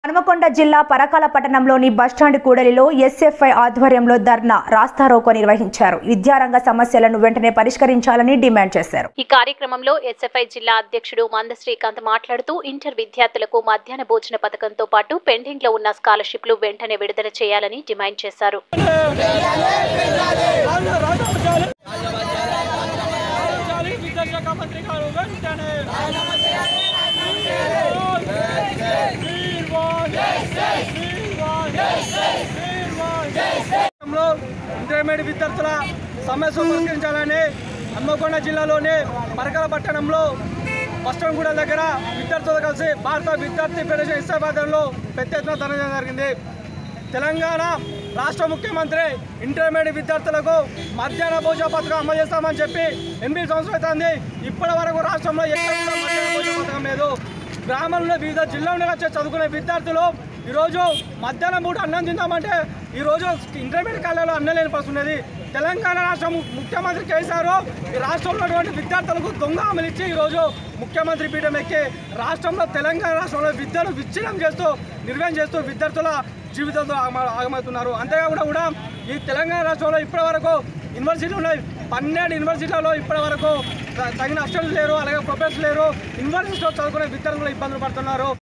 హనుమకొండ జిల్లా పరకాల పట్టణంలోని బస్టాండ్ కూడలిలో ఎస్ఎఫ్ఐ ఆధ్వర్యంలో ధర్నా రాస్తారోకో నిర్వహించారు విద్యారంగ సమస్యలను వెంటనే పరిష్కరించాలని డిమాండ్ చేశారు ఈ కార్యక్రమంలో ఎస్ఎఫ్ఐ జిల్లా అధ్యక్షుడు మంద శ్రీకాంత్ మాట్లాడుతూ ఇంటర్ విద్యార్థులకు మధ్యాహ్న భోజన పథకంతో పాటు పెండింగ్ లో ఉన్న స్కాలర్షిప్లు వెంటనే విడుదల చేయాలని డిమాండ్ చేశారు విద్యాశాఖ మంత్రి గారు వెంటనే ఇంటర్మీడియట్ విద్యార్థుల సమస్య పరిష్కరించాలని హన్మకొండ జిల్లాలోని పరకల పట్టణంలో బస్టాండ్ దగ్గర విద్యార్థులతో కలిసి భారత విద్యార్థి ఫెడరేషన్ ఇస్తాబాద్లో పెద్ద ఎత్తున ధన జరిగింది తెలంగాణ రాష్ట్ర ముఖ్యమంత్రి ఇంటర్మీడియట్ విద్యార్థులకు మధ్యాహ్న భోజన పథకం అమలు చేస్తామని చెప్పి ఎనిమిది సంవత్సరాలు అవుతుంది ఇప్పటి వరకు రాష్ట్రంలో ఎక్కడ కూడా మధ్యాహ్న భోజన పథకం లేదు గ్రామంలో వివిధ జిల్లాల నుంచి వచ్చే చదువుకునే విద్యార్థులు ఈరోజు మధ్యాహ్నం పూట అన్నం తిందామంటే ఈరోజు ఇంటర్మీడియట్ కాలేజీలో అన్నం లేని పరిస్థితి ఉన్నది తెలంగాణ రాష్ట్ర ము- ముఖ్యమంత్రి కేసీఆర్ ఈ రాష్ట్రంలో ఉన్నటువంటి విద్యార్థులకు దొంగ అమలు ఇచ్చి ఈరోజు ముఖ్యమంత్రి పీఠం ఎక్కి రాష్ట్రంలో తెలంగాణ రాష్ట్రంలో విద్యను విచ్ఛిన్నం చేస్తూ నిర్వహణ చేస్తూ విద్యార్థుల జీవితంతో ఆగమ- ఆగమవుతున్నారు అంతేకాకుండా కూడా ఈ తెలంగాణ రాష్ట్రంలో ఇప్పటి వరకు యూనివర్సిటీలు ఉన్నాయి పన్నెండు యూనివర్సిటీలలో ఇప్పటి వరకు త- తగిన అస్టెంట్స్ లేరు అలాగే ప్రొఫెసర్స్ లేరు యూనివర్సిటీలో చదువుకునే విద్యార్థులు ఇబ్బందులు పడుతున్నారు